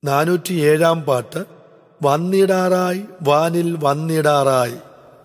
നാനൂറ്റിയേഴാം പാട്ട് വന്നിടാറായി വാനിൽ വന്നിടാറായി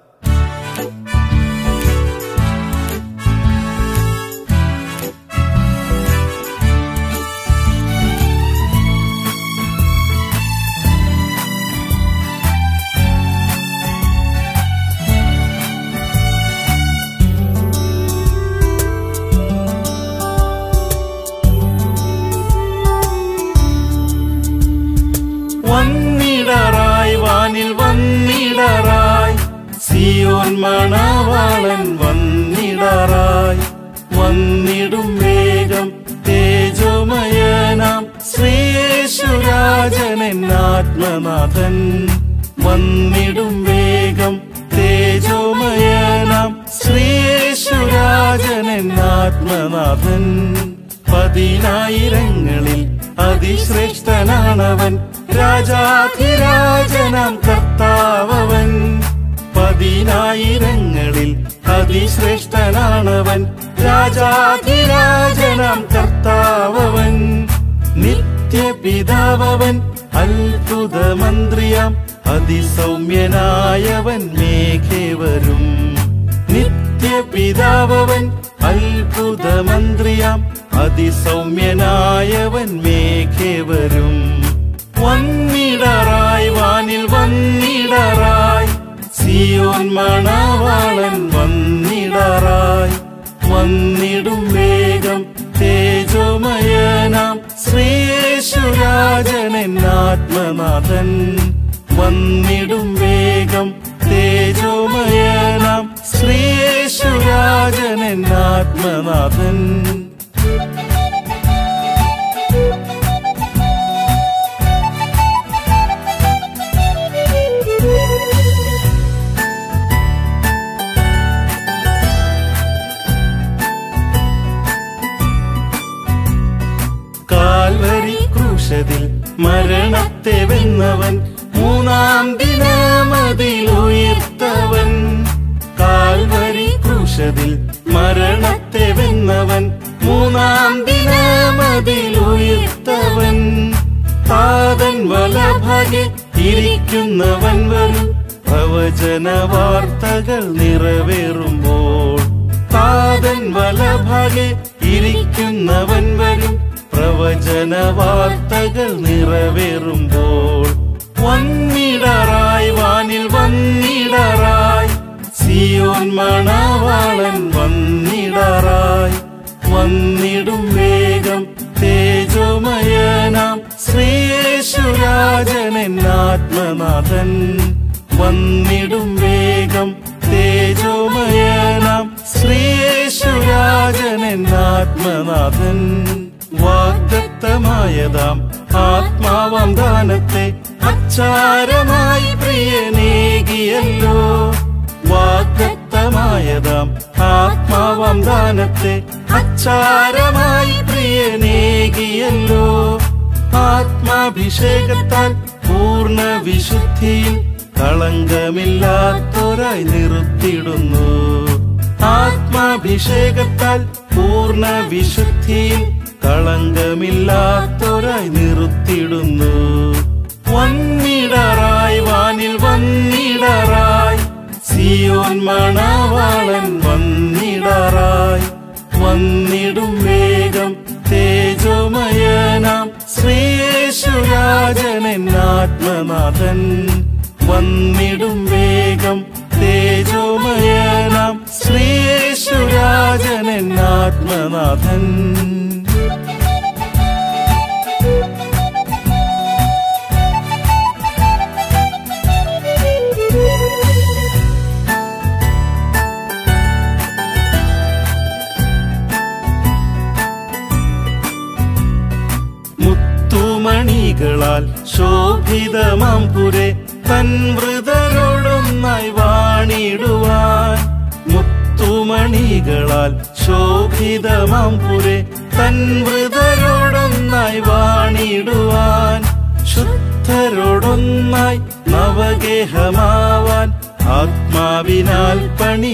വന്നിടറായി വാനിൽ വന്നിടറായി സിയോൻ മണവാളൻ വന്നിടറായി വന്നിടും വേഗം തേജോമയനാം ശ്രീയേശുരാജനൻ ആത്മനാഥൻ വന്നിടും വേഗം തേജോമയനാം ശ്രീയേശുരാജനൻ ആത്മനാഥൻ പതിനായിരങ്ങളിൽ അതിശ്രേഷ്ഠനാണവൻ രാജാധിരാജനാം കർത്താവൻ പതിനായിരങ്ങളിൽ അതിശ്രേഷ്ഠനാണവൻ രാജാധിരാജനാം കർത്താവൻ നിത്യപിതാവൻ അത്ഭുത മന്ത്രിയാം അതിസൗമ്യനായവൻ മേഘേ വരും നിത്യപിതാവൻ അത്ഭുത മന്ത്രിയാം അതിസൗമ്യനായവൻ മേഘേ വരും വന്നിടറായി വാനിൽ വന്നിടറായി സിയോൻ മണവാളൻ വന്നിടറായി വന്നിടും വേഗം തേജോമയനാം ശ്രീയേശുരാജനൻ ആത്മനാഥൻ വന്നിടും വേഗം തേജോമയനാം ശ്രീയേശുരാജനൻ ആത്മനാഥൻ കാൽവരി ക്രൂശതിൽ മരണത്തെ വെന്നവൻ മൂന്നാം ദിനമതിൽ ഉയർത്തവൻ കാൽവരി ക്രൂശതിൽ മരണത്തെ വെന്നവൻ മൂന്നാം ദിനമതിൽ ഉയർത്തവൻ താതൻ വലഭകെ ഇരിക്കുന്നവൻ വരും പ്രവചന വാർത്തകൾ നിറവേറുമ്പോൾ താതൻ വലഭകെ ഇരിക്കുന്നവൻ വരും പ്രവചന വാർത്തകൾ നിറവേറുമ്പോൾ വന്നിടറായി വാനിൽ വന്നിടറായി സിയോൻ മണവാളൻ വന്നിടറായി വന്നിടും വേഗം തേജോമയനാം ശ്രീയേശുരാജനൻ ആത്മനാഥൻ വന്നിടും വേഗം തേജോമയനാം ശ്രീയേശുരാജനൻ ആത്മനാഥൻ വാഗ്ദത്തമായതാം ആത്മാവാം ദാനത്തെ അച്ചാരമായി പ്രിയനേകിയല്ലോ വാഗ്ദത്തമായതാം ആത്മാവാം ദാനത്തെ അച്ചാരമായി പ്രിയനേകിയല്ലോ ആത്മാഭിഷേകത്താൽ പൂർണ്ണ വിശുദ്ധിയിൽ കളങ്കമില്ലാത്തൊരായി നിർത്തിയിടുന്നു ആത്മാഭിഷേകത്താൽ പൂർണ്ണ വിശുദ്ധിയിൽ കളങ്കമില്ലാത്തൊരായി നിർത്തിയിടുന്നു വന്നിടറായി വാനിൽ വന്നിടറായി സിയോൻ മണവാളൻ വന്നിടറായി വന്നിടും വേഗം തേജോമയനാം ശ്രീയേശുരാജനൻ ആത്മനാഥൻ വന്നിടും വേഗം തേജോമയനാം ശ്രീയേശുരാജനൻ ആത്മനാഥൻ മുത്തുമണികളാൽ ശോഭിതമാം പുരെ തൻ വൃതരോടൊന്നായി വാണിടുവാൻ മുത്തുമണികളാൽ ശോഭിതമാം പുരെ തൻ വൃതരോടൊന്നായി വാണിടുവാൻ ശുദ്ധരോടൊന്നായി നവഗേഹമാവാൻ ആത്മാവിനാൽ പണി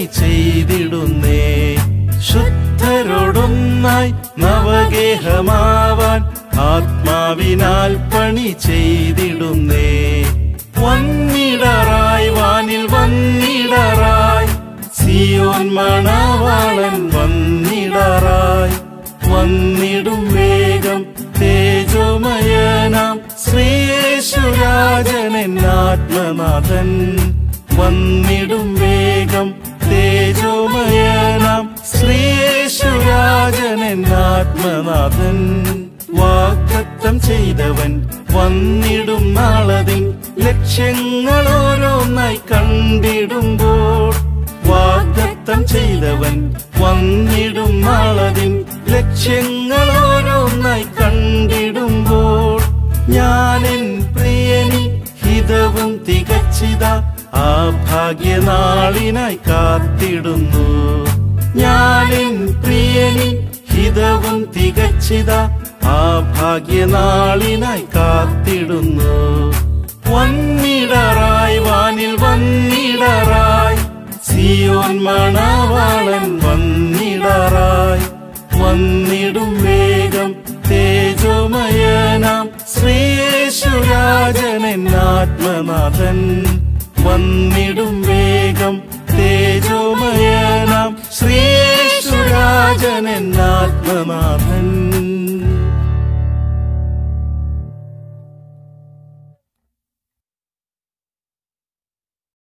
ചെയ്തിടുന്നേ ശുദ്ധരോടൊന്നായി നവഗേഹമാവാൻ ആത്മാവിനാൽ പണി ചെയ്തിടുന്നേ വന്നിടറായി വാനിൽ വന്നിടറായി സിയോൻ മണവാളൻ വന്നിടറായി വന്നിടും വേഗം തേജോമയനാം ശ്രീയേശുരാജനൻ ആത്മനാഥൻ വന്നിടും വേഗം തേജോമയനാം ശ്രീയേശുരാജനൻ ആത്മനാഥൻ വാക്തത്വം ചെയ്തവൻ വന്നിടും നാളതിൻ ലക്ഷ്യങ്ങൾ ഓരോന്നായി കണ്ടിടുമ്പോൾ വാഗ്ദത്തം ചെയ്തവൻ വന്നിടും നാളതിൻ ലക്ഷ്യങ്ങൾ ഓരോന്നായി കണ്ടിടുമ്പോൾ ഞാനെൻ പ്രിയനി ഹിതവും തികച്ചിത ആ ഭാഗ്യനാളിനായി കാത്തിടുന്നു ഞാനെൻ പ്രിയനി ഹിതവും തികച്ചിത ആ ഭാഗ്യനാളിനായി കാത്തിടുന്നു വന്നിടറായി വാനിൽ വന്നിടറായി സിയോൻ മണവാളൻ വന്നിടറായി വന്നിടും വേഗം തേജോമയനാം ശ്രീയേശുരാജനൻ ആത്മനാഥൻ വന്നിടും വേഗം തേജോമയനാം ശ്രീയേശുരാജനൻ ആത്മനാഥൻ